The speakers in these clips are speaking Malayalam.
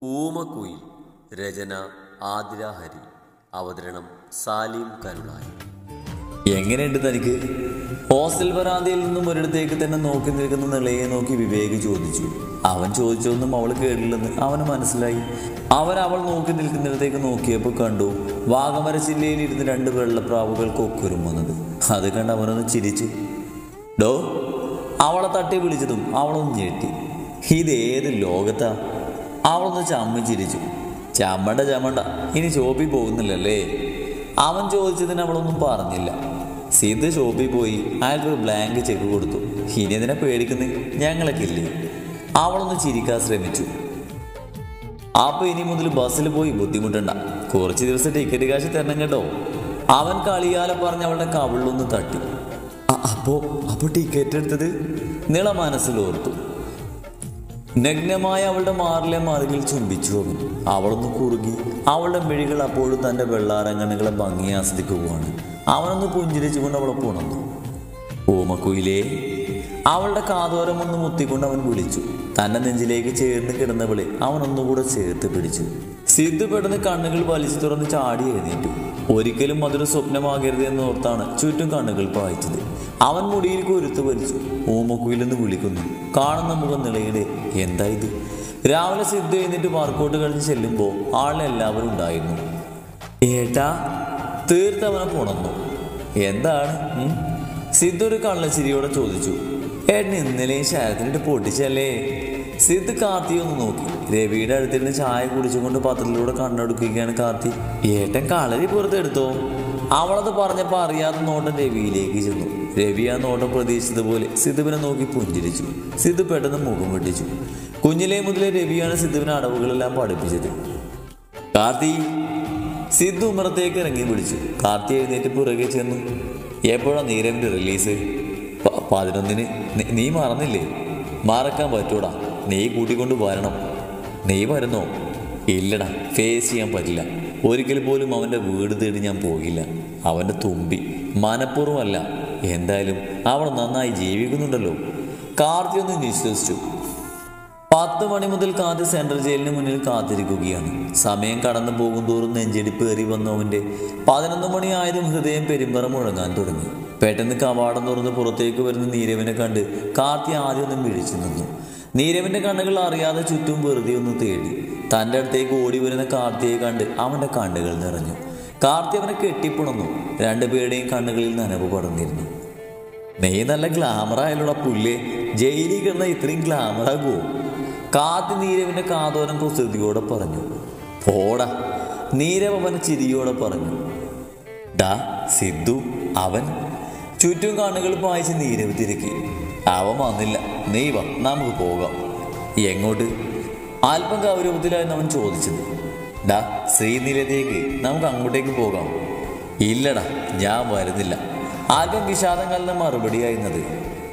ഊമക്കുയിൽ രചന ആതിര ഹരി അവതരണം സാലിം കരുണായി എങ്ങനെയുണ്ട് തനിക്ക് ഹോസ്റ്റൽ വരാന്തയിൽ നിന്നും ഒരിടത്തേക്ക് തന്നെ നോക്കി നിൽക്കുന്ന നിലയെ നോക്കി വിവേക് ചോദിച്ചു അവൻ ചോദിച്ചൊന്നും അവൾ കേട്ടില്ലെന്ന് അവന് മനസ്സിലായി അവൻ അവൾ നോക്കി നിൽക്കുന്നിടത്തേക്ക് നോക്കിയപ്പോൾ കണ്ടു വാഗമര ജില്ലയിൽ ഇരുന്ന് രണ്ട് വെള്ളപ്രാവുകൾ കൊക്കുരുമുന്നത് അത് കണ്ട് അവനൊന്ന് ചിരിച്ചു ഡോ അവളെ തട്ടി വിളിച്ചതും അവളൊന്ന് ഞെട്ടി ഇതേത് ലോകത്താ അവളൊന്ന് ചമ്മി ചിരിച്ചു ചമ്മണ്ട ചമ്മണ്ട ഇനി ഷോപ്പിൽ പോകുന്നില്ലല്ലേ അവൻ ചോദിച്ചതിന് അവളൊന്നും പറഞ്ഞില്ല സിദ്ധ് ഷോപ്പിൽ പോയി അയാൾക്കൊരു ബ്ലാങ്ക് ചെക്ക് കൊടുത്തു ഇനി എന്തിനാ പേടിക്കുന്നത് ഞങ്ങളൊക്കെ ഇല്ലേ അവളൊന്ന് ചിരിക്കാൻ ശ്രമിച്ചു അപ്പൊ ഇനി മുതൽ ബസ്സിൽ പോയി ബുദ്ധിമുട്ടണ്ട കുറച്ച് ദിവസം ടിക്കറ്റ് കാശ് തരണം കേട്ടോ അവൻ കളിയാലെ പറഞ്ഞ് അവളുടെ കവിളിലൊന്ന് തട്ടി "അ- അപ്പോ അപ്പോ ടിക്കറ്റ് എടുത്തത് നിള മനസ്സിലോർത്തു നഗ്നമായ അവളുടെ മാറിലെ മറുകിൽ ചുംബിച്ചു അവൻ അവളൊന്ന് കുറുകി അവളുടെ മിഴികൾ അപ്പോഴും തൻ്റെ വെള്ളാരങ്ങണുകളെ ഭംഗി ആസ്വദിക്കുകയാണ് അവനൊന്ന് പുഞ്ചിരിച്ചുകൊണ്ട് അവളെ പുണർന്നു ഓമക്കുയിലേ അവളുടെ കാതോരം ഒന്ന് മുത്തിക്കൊണ്ട് അവൻ വിളിച്ചു തന്റെ നെഞ്ചിലേക്ക് ചേർന്ന് കിടന്നവളെ അവൻ ഒന്നുകൂടെ ചേർത്ത് പിടിച്ചു സിദ്ധു പെട്ടെന്ന് കണ്ണുകൾ വലിച്ചു തുറന്ന് ചാടി എഴുന്നേറ്റു ഒരിക്കലും അതൊരു സ്വപ്നമാകരുത് എന്നോർത്താണ് ചുറ്റും കണ്ണുകൾ പായിച്ചത് അവൻ മുടിയിൽ കുരുത്ത് വലിച്ചു ഓമക്കുയിലെന്ന് വിളിക്കുന്നു കാണുന്ന മുഖം നിളയുടെ എന്താ ഇത് രാവിലെ സിദ്ധു എഴുന്നേറ്റ് വർക്കൗട്ട് കഴിഞ്ഞ് ചെല്ലുമ്പോൾ ആളെല്ലാവരും ഉണ്ടായിരുന്നു ഏട്ടാ തീർത്തവനെ പുണർന്നു എന്താണ് ഉം? സിദ്ധു ഒരു കള്ളച്ചിരിയോടെ ചോദിച്ചു ഏട്ടൻ ഇന്നലെയും ശരത്തിനിട്ട് പൊട്ടിച്ചല്ലേ സിദ്ധ് കാർത്തി ഒന്ന് നോക്കി രവിയുടെ അടുത്തിരുന്ന് ചായ കുടിച്ചുകൊണ്ട് പത്രത്തിലൂടെ കണ്ണെടുക്കുകയാണ് കാർത്തി ഏട്ടൻ കളരി പുറത്തെടുത്തോ അവളത് പറഞ്ഞപ്പോൾ അറിയാത്ത നോട്ടം രവിയിലേക്ക് ചെന്നു രവി ആ നോട്ടം പ്രതീക്ഷിച്ചതുപോലെ സിദ്ധുവിനെ നോക്കി പുഞ്ചിരിച്ചു സിദ്ധു പെട്ടെന്ന് മുഖം വെട്ടിച്ചു കുഞ്ഞിലേ മുതലേ രവിയാണ് സിദ്ധുവിനെ അടവുകളെല്ലാം പഠിപ്പിച്ചത് കാർത്തി സിദ്ധു ഉമ്മറത്തേക്ക് ഇറങ്ങി വിളിച്ചു കാർത്തി എഴുന്നേറ്റ് പുറകെ ചെന്നു എപ്പോഴാ നീരവിൻ്റെ റിലീസ് പ- പതിനൊന്നിന് നീ- നീ മറന്നില്ലേ മറക്കാൻ പറ്റൂടാ നീ കൂട്ടിക്കൊണ്ട് വരണം നീ വരുന്നോ ഇല്ലടാ ഫേസ് ചെയ്യാൻ പറ്റില്ല ഒരിക്കൽ പോലും അവൻ്റെ വീട് തേടി ഞാൻ പോകില്ല അവൻ്റെ തുമ്പി മനഃപൂർവ്വമല്ല എന്തായാലും അവൾ നന്നായി ജീവിക്കുന്നുണ്ടല്ലോ കാർത്തി ഒന്ന് വിശ്വസിച്ചു പത്ത് മണി മുതൽ കാത്ത് സെൻട്രൽ ജയിലിന് മുന്നിൽ കാത്തിരിക്കുകയാണ് സമയം കടന്നു പോകും തോറും നെഞ്ചിടിപ്പ് കയറി വന്നവന്റെ പതിനൊന്ന് മണിയായതും ഹൃദയം പെരുമ്പറ മുഴങ്ങാൻ തുടങ്ങി പെട്ടെന്ന് കവാടം തുറന്ന് പുറത്തേക്ക് വരുന്ന നീരവിനെ കണ്ട് കാർത്തി ആദ്യം ഒന്ന് മിഴിച്ചു നിന്നു നീരവിന്റെ കണ്ണുകൾ അറിയാതെ ചുറ്റും വെറുതെ ഒന്ന് തേടി തൻ്റെ അടുത്തേക്ക് ഓടി വരുന്ന കാർത്തിയെ കണ്ട് അവന്റെ കണ്ണുകൾ നിറഞ്ഞു കാർത്തി അവനെ കെട്ടിപ്പുണന്നു രണ്ടുപേരുടെയും കണ്ണുകളിൽ നനവ് പടർന്നിരുന്നു നീ നല്ല ഗ്ലാമറായാലുള്ള പുല്ല് ജയിലിൽ കിടന്ന ഇത്രയും ഗ്ലാമറാകുമോ കാത്തി നീരവിന്റെ കാതോരം കുസൃതിയോടെ പറഞ്ഞു പോടാ നീരവ് അവന് ചിരിയോടെ പറഞ്ഞു ഡാ സിദ്ധു അവൻ ചുറ്റും കണ്ണുകൾ പായിച്ച് നീരവ് തിരക്കി അവൻ വന്നില്ല നീ വാ നമുക്ക് പോകാം എങ്ങോട്ട് അല്പം ഗൗരവത്തിലായിരുന്നു അവൻ ചോദിച്ചത് ഡാ ശ്രീനിലത്തേക്ക് നമുക്ക് അങ്ങോട്ടേക്ക് പോകാം ഇല്ലടാ ഞാൻ വരുന്നില്ല അല്പം വിഷാദം കലർന്ന മറുപടിയായിരുന്നത്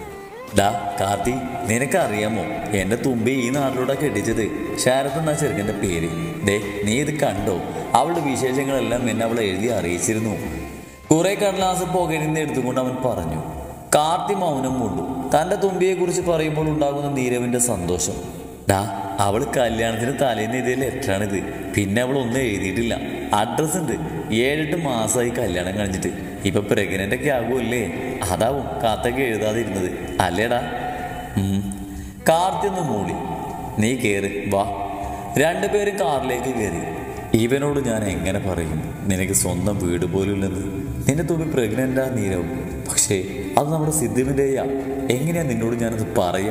ഡാ കാർത്തി നിനക്കറിയാമോ എന്റെ തുമ്പി ഈ നാട്ടിലൂടെ കെട്ടിച്ചത് ശാരദ് എന്ന ചെറുക്കൻ്റെ പേര് ദേ നീ ഇത് കണ്ടോ അവളുടെ വിശേഷങ്ങളെല്ലാം എന്നെ അവളെ എഴുതി അറിയിച്ചിരുന്നു കുറെ കടലാസ് പുകരുന്ന് എടുത്തുകൊണ്ട് അവൻ പറഞ്ഞു കാർത്തി മൗനം കൊണ്ടു തന്റെ തുമ്പിയെ കുറിച്ച് പറയുമ്പോൾ ഉണ്ടാകുന്ന നീരവിന്റെ സന്തോഷം ഡാ അവൾ കല്യാണത്തിന് തലേന്ന് എഴുതിയ ലെറ്ററാണിത് പിന്നെ അവൾ ഒന്നും എഴുതിയിട്ടില്ല അഡ്രസ് ഉണ്ട് ഏഴെട്ട് മാസമായി കല്യാണം കഴിഞ്ഞിട്ട് ഇപ്പൊ പ്രഗ്നന്റ് ഒക്കെ ആകുമല്ലേ അതാവും കാത്തൊക്കെ എഴുതാതിരുന്നത് അല്ലേടാ ഉം. കാർത്തി ഒന്ന് മൂളി നീ കേറ് വാ രണ്ടുപേരും കാറിലേക്ക് കയറി ഇവനോട് ഞാൻ എങ്ങനെ പറയും നിനക്ക് സ്വന്തം വീട് പോലും ഇല്ലെന്ന് നിന്റെ തുമ്പി പ്രഗ്നന്റാ നീരവും പക്ഷേ അത് നമ്മുടെ സിദ്ധുവിൻ്റെയാ എങ്ങനെയാ നിന്നോട് ഞാനത് പറയാ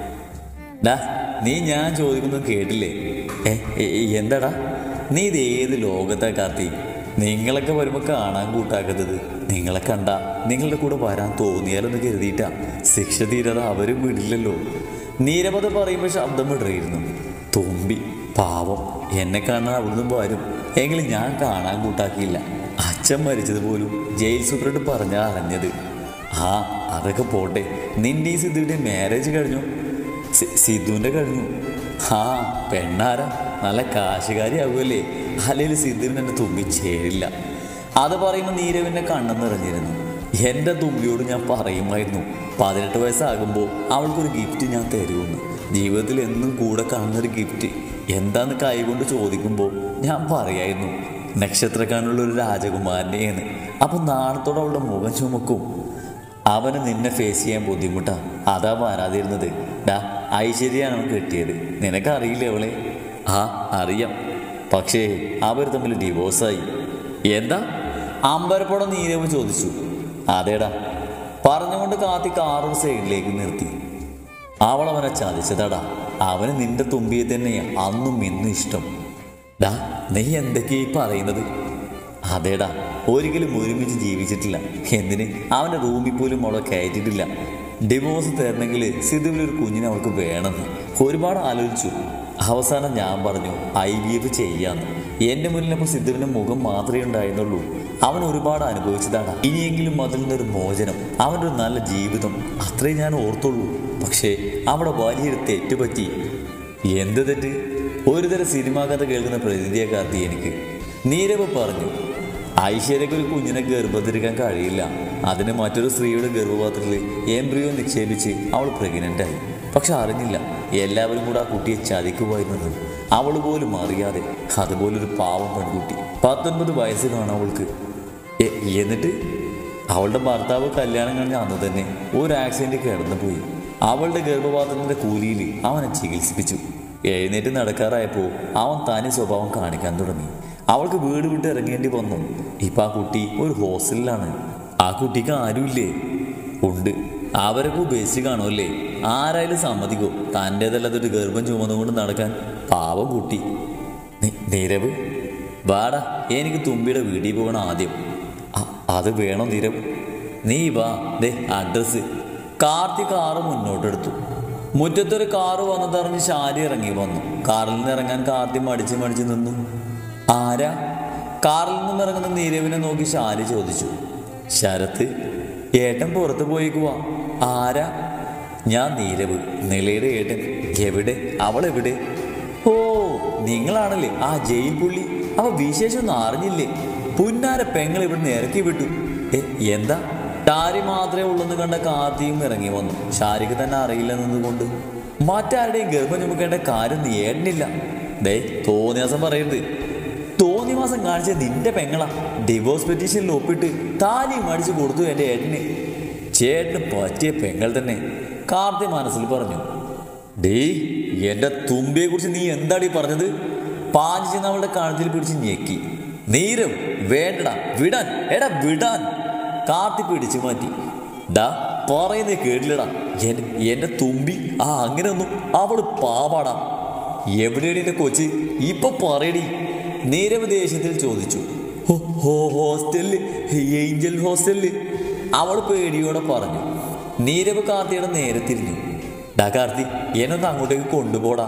ഡാ നീ ഞാൻ ചോദിക്കുന്നത് കേട്ടില്ലേ ഏ ഏ, എന്താടാ നീ ഇത് ഏത് ലോകത്താ കാത്തി നിങ്ങളൊക്കെ വരുമ്പോൾ കാണാൻ കൂട്ടാക്കുന്നത് നിങ്ങളെ കണ്ട നിങ്ങളുടെ കൂടെ വരാൻ തോന്നിയാലൊന്ന് കരുതിയിട്ടാ ശിക്ഷ തീരാതെ അവരും വിടില്ലല്ലോ നീരവത പറയുമ്പോൾ ശബ്ദം വിടറിയിരുന്നു തുമ്പി പാവം എന്നെ കാണാൻ അവിടുന്ന് വരും എങ്കിലും ഞാൻ കാണാൻ കൂട്ടാക്കിയില്ല അച്ഛൻ മരിച്ചത് പോലും ജയിൽ സൂപ്രണ്ട് പറഞ്ഞാ അറിഞ്ഞത് ആ അതൊക്കെ പോട്ടെ നിന്റെ ഈ സിദ്ധുവിന്റെ മാരേജ് കഴിഞ്ഞു സി- സിദ്ധുവിന്റെ കഴിഞ്ഞു ആ പെണ്ണാരാ നല്ല കാശുകാരിയാകുമല്ലേ അല്ലെങ്കിൽ സിദ്ധുവിന് എൻ്റെ തുമ്പി ചേരില്ല അത് പറയുമ്പോൾ നീരവിൻ്റെ കണ്ണം നിറഞ്ഞിരുന്നു എൻ്റെ തുമ്പിയോട് ഞാൻ പറയുമായിരുന്നു പതിനെട്ട് വയസ്സാകുമ്പോൾ അവൾക്കൊരു ഗിഫ്റ്റ് ഞാൻ തരുമെന്ന് ജീവിതത്തിൽ എന്നും കൂടെ കാണുന്നൊരു ഗിഫ്റ്റ് എന്താന്ന് കൈകൊണ്ട് ചോദിക്കുമ്പോൾ ഞാൻ പറയായിരുന്നു നക്ഷത്രക്കാനുള്ള ഒരു രാജകുമാരനെയാണ് അപ്പൊ നാണത്തോടെ അവളുടെ മുഖം ചുമക്കും അവന് നിന്നെ ഫേസ് ചെയ്യാൻ ബുദ്ധിമുട്ടാ അതാ വരാതിരുന്നത് ഡാ ഐശ്വര്യാണ് അവൻ കിട്ടിയത് നിനക്കറിയില്ലേ അവളെ ആ അറിയാം പക്ഷേ അവർ തമ്മിൽ ഡിവോഴ്സായി എന്താ അമ്പരപ്പുഴ നീരവ് ചോദിച്ചു അതേടാ പറഞ്ഞുകൊണ്ട് കാത്തി കാറും സൈഡിലേക്ക് നിർത്തി അവൾ അവനെ ചതിച്ചതാടാ അവന് നിന്റെ തുമ്പിയെ തന്നെയാ അന്നും ഇന്നും ഇഷ്ടം ഡാ നീ എന്തൊക്കെയാ ഈ പറയുന്നത് അതേടാ ഒരിക്കലും ഒരുമിച്ച് ജീവിച്ചിട്ടില്ല എന്തിന് അവൻ്റെ റൂമിൽ പോലും അവളെ കയറ്റിയിട്ടില്ല ഡിവോഴ്സ് തരണമെങ്കിൽ സിധുവിലൊരു കുഞ്ഞിനെ അവൾക്ക് വേണമെന്ന് ഒരുപാട് ആലോചിച്ചു അവസാനം ഞാൻ പറഞ്ഞു ഐ വി എഫ് ചെയ്യാന്ന് എൻ്റെ മുന്നിലപ്പോൾ സിദ്ധുവിൻ്റെ മുഖം മാത്രമേ ഉണ്ടായിരുന്നുള്ളൂ അവൻ ഒരുപാട് അനുഭവിച്ചതാണ് ഇനിയെങ്കിലും അതിൽ നിന്നൊരു മോചനം അവൻ്റെ ഒരു നല്ല ജീവിതം അത്രേ ഞാൻ ഓർത്തുള്ളൂ പക്ഷേ അവിടെ വലിയൊരു തെറ്റ് പറ്റി എന്ത് തെറ്റ് ഒരു തരം സിനിമാ കഥ കേൾക്കുന്ന പ്രതിനിധിയെ കാത്തി എനിക്ക് നീരവ് പറഞ്ഞു ഐശ്വര്യക്ക് ഒരു കുഞ്ഞിനെ ഗർഭത്തിരിക്കാൻ കഴിയില്ല അതിന് മറ്റൊരു സ്ത്രീയുടെ ഗർഭപാത്രത്തിൽ എംബ്രിയോ നിക്ഷേപിച്ച് അവൾ പ്രഗ്നൻ്റ് ആയി പക്ഷെ അറിഞ്ഞില്ല എല്ലാവരും കൂടെ ആ കുട്ടിയെ ചതിക്കുമായിരുന്നത് അവൾ പോലും അറിയാതെ അതുപോലൊരു പാവം പെൺകുട്ടി പത്തൊൻപത് വയസ്സ് കാണാം അവൾക്ക് എ- എന്നിട്ട് അവളുടെ ഭർത്താവ് കല്യാണം കഴിഞ്ഞ അന്ന് തന്നെ ഒരു ആക്സിഡന്റ് കിടന്നു പോയി അവളുടെ ഗർഭപാത്രത്തിന്റെ കൂലിയിൽ അവനെ ചികിത്സിപ്പിച്ചു എഴുന്നേറ്റ് നടക്കാറായപ്പോൾ അവൻ തനി സ്വഭാവം കാണിക്കാൻ തുടങ്ങി അവൾക്ക് വീട് വിട്ട് ഇറങ്ങേണ്ടി വന്നു ഇപ്പൊ ആ കുട്ടി ഒരു ഹോസ്റ്റലിലാണ് ആ കുട്ടിക്ക് ആരുമില്ലേ ഉണ്ട് അവരൊക്കെ ഉപേക്ഷിച്ച് കാണുമല്ലേ ആരായാലും സമ്മതിക്കോ തൻ്റേതല്ലാത്തൊരു ഗർഭം ചുമന്നുകൊണ്ട് നടക്കാൻ പാവം കുട്ടി നി- നീരവ് വാടാ എനിക്ക് തുമ്പിയുടെ വീട്ടിൽ പോകണം ആദ്യം അ- അത് വേണം നീരവ് നീ വാ ദേ അഡ്രസ്സ് കാർത്തി കാറ് മുന്നോട്ടെടുത്തു മുറ്റത്തൊരു കാറ് വന്നതറിഞ്ഞ് ശാരി ഇറങ്ങി വന്നു കാറിൽ നിന്ന് ഇറങ്ങാൻ കാർത്തി മടിച്ച് മടിച്ച് നിന്നു ആരാ കാറിൽ നിന്നും ഇറങ്ങുന്ന നീരവിനെ നോക്കി ശാരി ചോദിച്ചു ശരത്ത് ഏട്ടൻ പുറത്ത് പോയേക്കുവാ ആരാ ഞാൻ നീരവ് നിലയുടെ ഏട്ടൻ എവിടെ അവൾ എവിടെ ഓ നിങ്ങളാണല്ലേ ആ ജയിൽ പുള്ളി അവ വിശേഷമൊന്നും അറിഞ്ഞില്ലേ പുന്നാര പെങ്ങൾ ഇവിടുന്ന് ഇറക്കി വിട്ടു ഏ എന്താ ടാരി മാത്രമേ ഉള്ളെന്ന് കണ്ട കാർത്തിയും ഇറങ്ങി വന്നു ഷാരിക്ക് തന്നെ അറിയില്ലെന്നതുകൊണ്ട് മറ്റാരുടെയും ഗർഭം ചുമക്കേണ്ട കാര്യം നീ ഏട്ടനില്ല ദേ തോന്നിയാസം പറയരുത് തോന്നി മാസം കാണിച്ച നിന്റെ പെങ്ങളാ ഡിവോഴ്സ് പെറ്റീഷനിൽ ഒപ്പിട്ട് താലിയും അടിച്ചു കൊടുത്തു എൻ്റെ ഏട്ടന് ചേട്ടന് പറ്റിയ പെങ്ങൾ തന്നെ കാർത്തി മനസ്സിൽ പറഞ്ഞു ഡേ എന്റെ തുമ്പിയെ കുറിച്ച് നീ എന്താടി പറഞ്ഞത് പാഞ്ഞു ചെന്ന് അവളുടെ കഴുത്തിൽ പിടിച്ച് ഞെക്കി നീരം വേണ്ടടാ വിടാൻ എടാ വിടാൻ കാർത്തി പിടിച്ചു മാറ്റി ഡാ പറയുന്നേ കേട്ടില്ലടാ എൻ- എന്റെ തുമ്പി ആ അങ്ങനെ ഒന്നും അവള് പാവാടാ എവിടെയാണ് എന്റെ കൊച്ച് ഇപ്പൊ പറയടി നീരവ് ദേഷ്യത്തിൽ ചോദിച്ചു "ഹോ, ഹോ ഹോസ്റ്റലില് ഏഞ്ചൽ ഹോസ്റ്റലില് അവൾ പേടിയോടെ പറഞ്ഞു നീരവ് കാർത്തിയുടെ നേരെ തിരിഞ്ഞു ഡാ കാർത്തി എന്നൊന്ന് അങ്ങോട്ടേക്ക് കൊണ്ടുപോടാ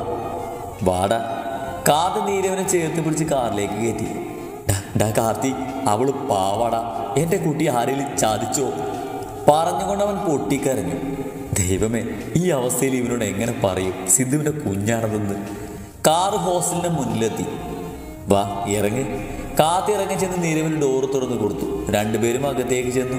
വാടാ കാർത്തി നീരവനെ ചേർത്ത് പിടിച്ച് കാറിലേക്ക് കയറ്റി "ഡാ, ഡാ കാർത്തി അവള് പാവാടാ എൻ്റെ കുട്ടി ആരെങ്കിലും ചതിച്ചോ പറഞ്ഞുകൊണ്ട് അവൻ പൊട്ടിക്കരഞ്ഞു ദൈവമേ ഈ അവസ്ഥയിൽ ഇവനോട് എങ്ങനെ പറയും സിദ്ധുവിൻ്റെ കുഞ്ഞാണതെന്ന് കാറ് ഹോസ്റ്റലിന്റെ മുന്നിലെത്തി വാ ഇറങ്ങി കാത്തി ഇറങ്ങി ചെന്ന് നീരവിന് ഡോറ് തുറന്നു കൊടുത്തു രണ്ടുപേരും അകത്തേക്ക് ചെന്നു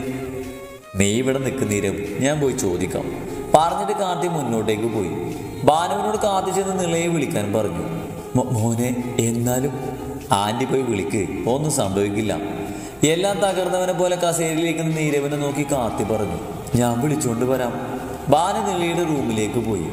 നീ ഇവിടെ നിൽക്ക് നീരവ് ഞാൻ പോയി ചോദിക്കാം പറഞ്ഞിട്ട് കാർത്തി മുന്നോട്ടേക്ക് പോയി ഭാനുവിനോട് കാത്തി ചെന്ന് നിളയെ വിളിക്കാൻ പറഞ്ഞു "മോ- മോനെ എന്നാലും ആൻറ്റി പോയി വിളിക്ക് ഒന്നും സംഭവിക്കില്ല എല്ലാം തകർന്നവനെ പോലെ കസേരയിലേക്ക് നീരവിനെ നോക്കി കാർത്തി പറഞ്ഞു ഞാൻ വിളിച്ചുകൊണ്ട് വരാം ഭാനു നിളയുടെ റൂമിലേക്ക് പോയി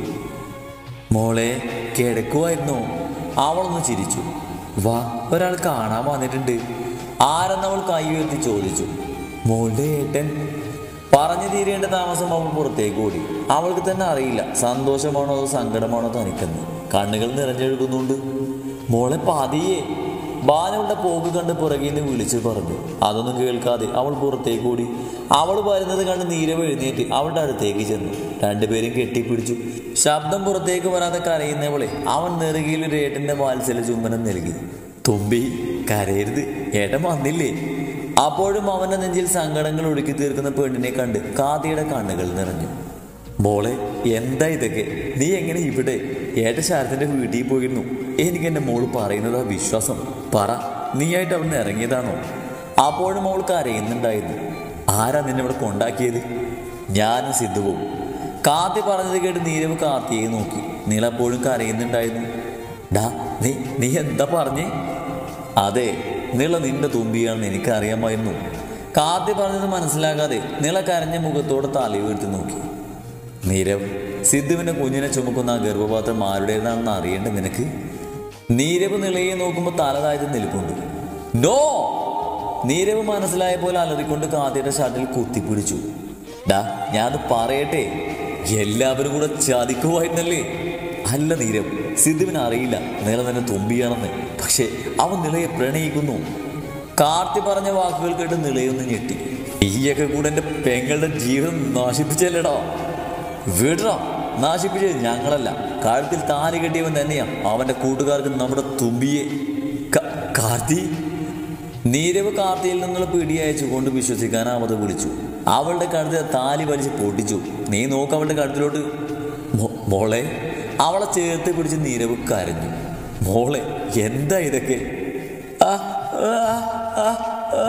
മോളെ കിടക്കുമായിരുന്നോ അവളൊന്ന് ചിരിച്ചു വാ ഒരാൾ കാണാൻ വന്നിട്ടുണ്ട് ആരെന്നവൾ കൈ ഉയർത്തി ചോദിച്ചു മോളുടെ ഏട്ടൻ പറഞ്ഞു തീരേണ്ട താമസം അവൾ പുറത്തേക്ക് ഓടി അവൾക്ക് തന്നെ അറിയില്ല സന്തോഷമാണോ അതോ സങ്കടമാണോ തനിക്കെന്ന് കണ്ണുകൾ നിറഞ്ഞൊഴുകുന്നുണ്ട് മോളെ പതിയെ ബാലവളുടെ പോക്ക് കണ്ട് പുറകിൽ നിന്ന് വിളിച്ചു പറഞ്ഞു അതൊന്നും കേൾക്കാതെ അവൾ പുറത്തേക്ക് ഓടി അവൾ വരുന്നത് കണ്ട് നീരവ് എഴുന്നേറ്റ് അവളുടെ അടുത്തേക്ക് ചെന്നു രണ്ടുപേരും കെട്ടിപ്പിടിച്ചു ശബ്ദം പുറത്തേക്ക് വരാതെ കരയുന്നവളെ അവൻ നെറുകയിൽ ഒരു ഏട്ടന്റെ വാത്സല്യ ചുംബനം നൽകി തുമ്പി കരയരുത് ഏട്ടൻ വന്നില്ലേ അപ്പോഴും അവന്റെ നെഞ്ചിൽ സങ്കടങ്ങൾ ഒഴുക്കി തീർക്കുന്ന പെണ്ണിനെ കണ്ട് കാതിയുടെ കണ്ണുകൾ നിറഞ്ഞു മോളെ എന്താ ഇതൊക്കെ നീ എങ്ങനെ ഇവിടെ ഏട്ട ശരത്തിന്റെ വീട്ടിൽ പോയിരുന്നു എനിക്ക് എൻ്റെ മോള് പറയുന്നതാ വിശ്വാസം പറ നീയായിട്ട് അവിടുന്ന് ഇറങ്ങിയതാണോ അപ്പോഴും അവൾ കരയുന്നുണ്ടായിരുന്നു ആരാ നിന്നെ ഇവിടെ കൊണ്ടാക്കിയത് ഞാനും സിദ്ധുവും കാത്തി പറഞ്ഞത് കേട്ട് നീരവ് കാത്തിയെ നോക്കി നീളപ്പോഴും കരയുന്നുണ്ടായിരുന്നു ഡാ നീ നീ എന്താ പറഞ്ഞേ അതെ നിള നിന്റെ തുമ്പിയാണെന്ന് എനിക്കറിയാമായിരുന്നു കാത്തി പറഞ്ഞത് മനസ്സിലാകാതെ നിള കരഞ്ഞ മുഖത്തോടെ തല ഉയർത്തി നോക്കി നീരവ് സിദ്ധുവിന്റെ കുഞ്ഞിനെ ചുമക്കുന്ന ആ ഗർഭപാത്രം ആരുടേതാണെന്ന് അറിയേണ്ട നിനക്ക് നീരവ് നിളയെ നോക്കുമ്പോൾ തല താഴ്ത്തി നിൽപ്പുണ്ട് നോ നീരവ് മനസ്സിലായ പോലെ അലറിക്കൊണ്ട് കാത്തിയുടെ ഷർട്ടിൽ കുത്തിപ്പിടിച്ചു ഡാ ഞാനത് പറയട്ടെ എല്ലാവരും കൂടെ ചതിക്കുമായിരുന്നല്ലേ അല്ല നീരവ് സിദ്ധുവിന് അറിയില്ല നില തന്നെ തുമ്പിയാണെന്ന് പക്ഷെ അവൻ നിലയെ പ്രണയിക്കുന്നു കാർത്തി പറഞ്ഞ വാക്കുകൾ കേട്ട് നിലയൊന്ന് ഞെട്ടി ഈയൊക്കെ കൂടെ എൻ്റെ പെങ്ങളുടെ ജീവൻ നശിപ്പിച്ചല്ലേടാ വിടറാ നാശിപ്പിച്ചത് ഞങ്ങളല്ല കഴുത്തിൽ താലി കെട്ടിയവൻ തന്നെയാ അവന്റെ കൂട്ടുകാർക്ക് നമ്മുടെ തുമ്പിയെ ക- കാർത്തി നീരവ് കാർത്തിയിൽ നിന്നുള്ള പിടി അയച്ചുകൊണ്ട് വിശ്വസിക്കാനാവത് വിളിച്ചു അവളുടെ കഴുത്തിൽ താലി വലിച്ച് പൊട്ടിച്ചു നീ നോക്ക് അവളുടെ കഴുത്തിലോട്ട് മോ- മോളെ അവളെ ചേർത്ത് പിടിച്ച് നീരവ് കരഞ്ഞു മോളെ എന്താ ഇതൊക്കെ ആ, ആ, ആ, ആ.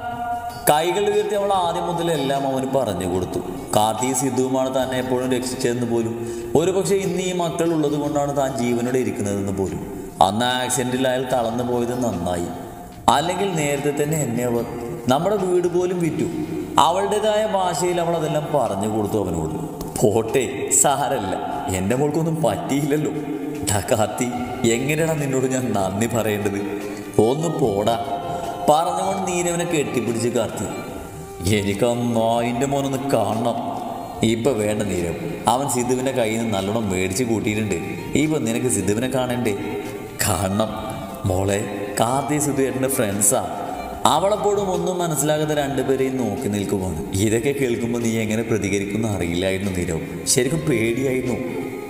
കൈകൾ ഉയർത്തി അവൾ ആദ്യം മുതൽ എല്ലാം അവന് പറഞ്ഞു കൊടുത്തു കാർത്തി സിദ്ധുവുമാണ് തന്നെ എപ്പോഴും രക്ഷിച്ചതെന്ന് പോലും ഒരു പക്ഷേ ഇന്ന് ഈ മക്കൾ ഉള്ളത് കൊണ്ടാണ് താൻ ജീവനോടെ ഇരിക്കുന്നതെന്ന് പോലും അന്ന് ആക്സിഡന്റിൽ അയാൾ തളർന്നു പോയത് നന്നായി അല്ലെങ്കിൽ നേരത്തെ തന്നെ എന്നെ അവർ നമ്മുടെ വീട് പോലും വിറ്റു അവളുടേതായ ഭാഷയിൽ അവൾ അതെല്ലാം പറഞ്ഞു കൊടുത്തു അവനോട് പോട്ടെ സാരല്ല എൻ്റെ മോൾക്കൊന്നും പറ്റിയില്ലല്ലോ ഡാ കാർത്തി എങ്ങനെയാണ് നിന്നോട് ഞാൻ നന്ദി പറയേണ്ടത് ഒന്ന് പോടാ പറഞ്ഞുകൊണ്ട് നീരവനെ കെട്ടിപ്പിടിച്ച് കാർത്തി എനിക്ക് ആ നായിൻ്റെ മോനൊന്ന് കാണണം ഇപ്പൊ വേണ്ട നീരവ് അവൻ സിദ്ധുവിൻ്റെ കയ്യിൽ നിന്ന് നല്ലോണം മേടിച്ച് കൂട്ടിയിട്ടുണ്ട് ഇപ്പൊ നിനക്ക് സിദ്ധുവിനെ കാണണ്ടേ കാണണം മോളെ കാർത്തി സിദ്ധുവേട്ടൻ്റെ ഫ്രണ്ട്സാ അവളെപ്പോഴും ഒന്നും മനസ്സിലാകാതെ രണ്ടുപേരെയും നോക്കി നിൽക്കുവാണ് ഇതൊക്കെ കേൾക്കുമ്പോൾ നീ എങ്ങനെ പ്രതികരിക്കുമെന്ന് അറിയില്ലായിരുന്നു നീരവ് ശരിക്കും പേടിയായിരുന്നു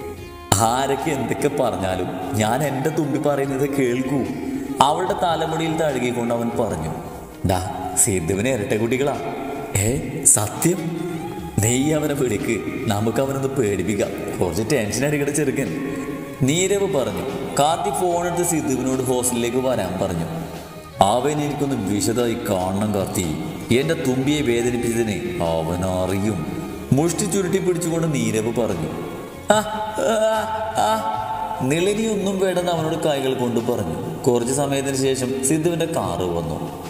ആരൊക്കെ എന്തൊക്കെ പറഞ്ഞാലും ഞാൻ എൻ്റെ തുമ്പി പറയുന്നത് കേൾക്കൂ അവളുടെ തലമുടിയിൽ തഴുകിക്കൊണ്ട് അവൻ പറഞ്ഞു ഡാ സിദ്ധുവിനെ ഇരട്ട കുട്ടികളാ ഏ സത്യം നീ അവനെ പിടിക്ക് നമുക്ക് അവനൊന്ന് പേടിപ്പിക്കാം കുറച്ച് ടെൻഷൻ അടിക്കട ചെറുക്കൻ നീരവ് പറഞ്ഞു കാർത്തി ഫോണെടുത്ത് സിദ്ധുവിനോട് ഹോസ്റ്റലിലേക്ക് വരാൻ പറഞ്ഞു അവൻ എനിക്കൊന്ന് വിശദമായി കാണണം കാർത്തി എന്റെ തുമ്പിയെ വേദനിപ്പിച്ചതിന് അവൻ അറിയും മുഷ്ടി ചുരുട്ടി പിടിച്ചുകൊണ്ട് നീരവ് പറഞ്ഞു "ആ, ആ, ആ." നിളിനി ഒന്നും വേണ്ടെന്ന് അവനോട് കൈകൾ കൊണ്ട് പറഞ്ഞു കുറച്ച് സമയത്തിന് ശേഷം സിദ്ധുവിന്റെ കാറ് വന്നു